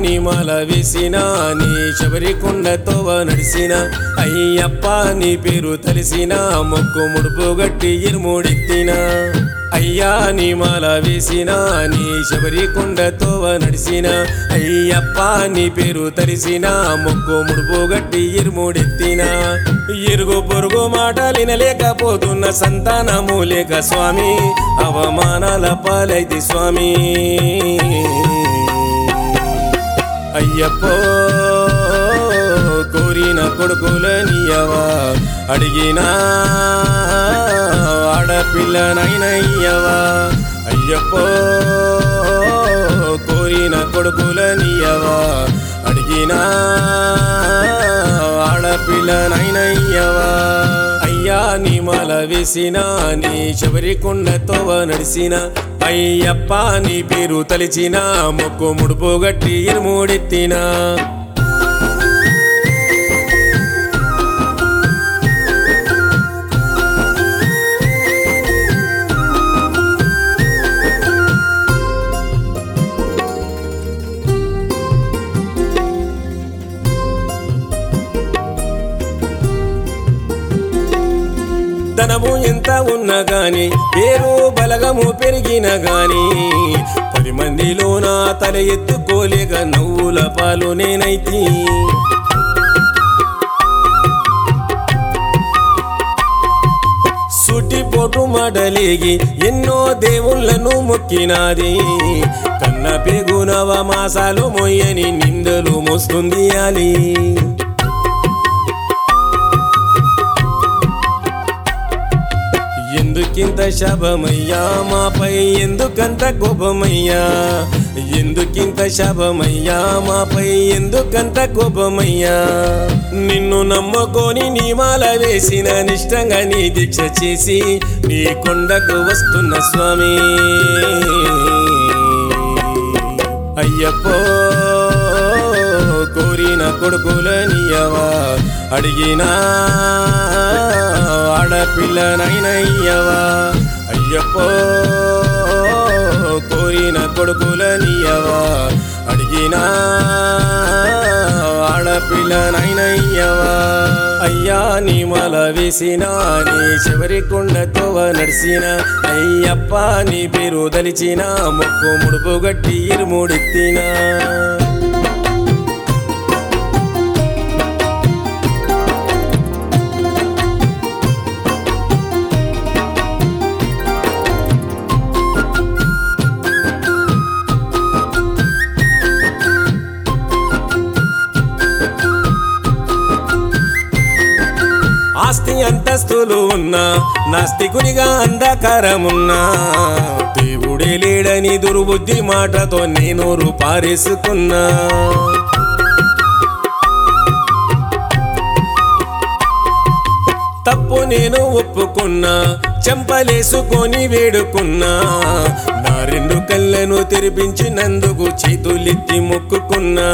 నీ మాల వేసిన నీ శబరి కొండతోవ నడిసిన అయ్యప్ప నీ పేరు తలిసిన మొక్కు ముడుపు గట్టి ఇరుముడెత్తిన అయ్యా నీ మాల వేసిన నీ శబరి కొండతోవ నడిసిన అయ్యప్ప నీ పేరు తలిసిన మొక్కు ముడుపు గట్టి ఇరుముడెత్తిన ఇరుగు పొరుగు మాటలినలేకపోతున్న సంతానము లేక స్వామి అవమానాల పాలైతి స్వామి అయ్యప్పో కోరిన కొడుకులనియవా అడిగినా ఆడపిల్లనైనయ్యవా అయ్యప్పో కోరిన కొడుకులనియవా అడిగినా ఆడపిల్లనైనయ్యవా అయ్యా నీ మాల వేసిన నీ శబరి కొండతోవ నడిసిన అయ్యప్ప నీ పేరు తలిచిన మొక్కు ముడుపు గట్టి ఇరుముడెత్తినా ధనము ఎంత ఉన్నా గాని పేరు బలగము పెరిగిన గాని పది మందిలో నా తల ఎత్తుకోలేక నవ్వుల పాలు నేనైతి సుటిపోటు మడలిగి ఎన్నో దేవుళ్ళను మొక్కినాది కన్న పెగునవ మాసాలు మొయ్యని నిందలు మోస్తుంది అలి ఎందుకింత శబమయ్యా మాపై ఎందుకంత కోపమయ్యా ఎందుకింత శబమయ్యా మాపై ఎందుకంత కోపమయ్యా నిన్ను నమ్ముకొని నీ మాల వేసిన నిష్టంగా నీ దీక్ష చేసి నీ కొండకు వస్తున్న స్వామి అయ్యప్పో కోరిన కొడుకులనియవా అడిగినా ఆడపిల్లనైనయ్యవా అయ్యప్పో కోరిన కొడుకులనియవా అడిగినా ఆడపిల్లనైనయ్యవా అయ్యా నీ మాల వేసిన నీ చివరి కొండతోవ నడిసిన అయ్యప్ప నీ పేరు దలిచిన ముక్కు ముడుపు గట్టి ఇరుముడెత్తినా ఆస్తి అంతస్తులు ఉన్నా నాస్తికునిగా అంధకారమున్నా దేవుడే లేడని దుర్బుద్ధి మాటతో నేను పారేసుకున్నా తప్పు నేను ఒప్పుకున్నా చెంపలేసుకొని వేడుకున్నా నా రెండు కళ్ళను తెరిపించినందుకు చేతులెత్తి మొక్కుకున్నా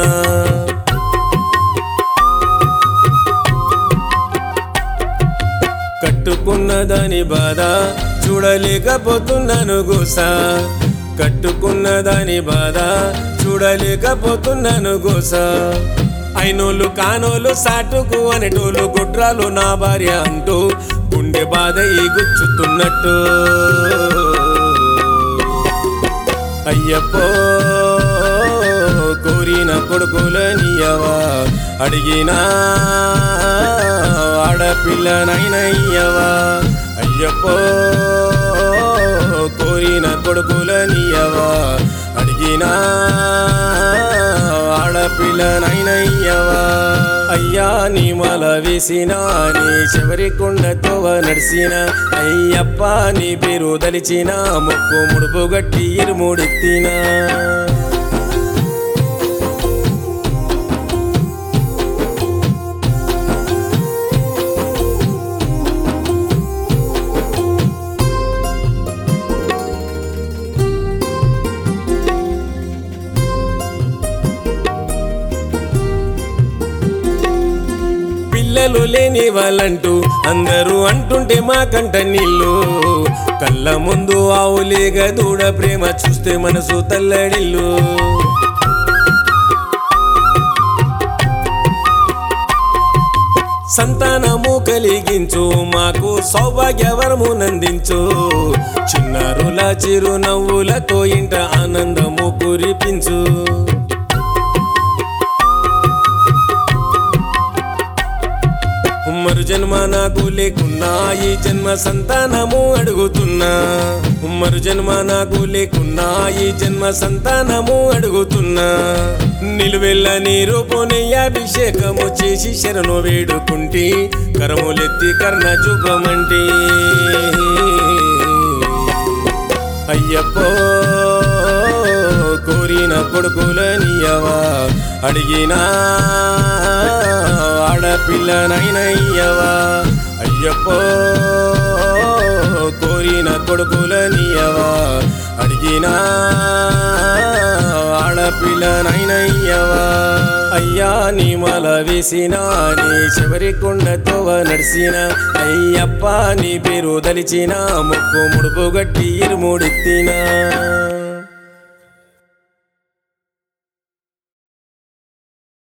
కట్టుకున్న దాని బాధ చూడలేకపోతున్నాను గోసా కట్టుకున్న దాని బాధ చూడలేకపోతున్నాను గోసా అయినోళ్ళు కానోళ్ళు సాటుకు అనేటోళ్ళు గుడ్రాలు నా భార్య అంటూ గుండె బాధ ఈ గుచ్చుతున్నట్టు అయ్యప్పో కోరిన కొడుకులనియవా అడిగినా ఆడపిల్లనైనయ్యవా అయ్యప్పో కోరిన కొడుకులనియవా అడిగినా ఆడపిల్లనైనయ్యవా అయ్యా నీ మాల వేసిన నీ చివరి కొండతోవ నడిసిన అయ్యప్ప నీ పేరు దలిచిన ముక్కు ముడుపు గట్టి ఇరుముడెత్తినా పిల్లలు లేని వాళ్ళంటూ అందరూ అంటుంటే మా కంట నీళ్ళు కళ్ళ ముందు ఆవులేగా దూడ ప్రేమ చూస్తే మనసు తల్లడిల్లు సంతానము కలిగించు మాకు సౌభాగ్యవరము నందించు చిన్నారుల చిరునవ్వులతో ఇంట ఆనందము కురిపించు మరు జన్మ నాకు లేకున్నా ఈ జన్మ సంతానము అడుగుతున్నా మరు జన్మ నాకు లేకున్నా ఈ జన్మ సంతానము అడుగుతున్నా నిలువెల్ల నీరు అభిషేకము చేసి శరణు వేడుకుంటి కరములెత్తి కర్ణ చూపమంటి అయ్యప్పో కోరిన కొడుకులనియవా అడిగినా ఆడపిల్లనైనయ్యవా అయ్యప్పో కోరిన కొడుకులనియవా అడిగినా ఆడపిల్లనైనయ్యవా అయ్యా నీ మల వేసిన నీ చివరి కొండతో నడిచిన అయ్యప్ప నీ పేరు దలిచిన ముక్కు ముడుపు గట్టి ఇరుముడెత్తినా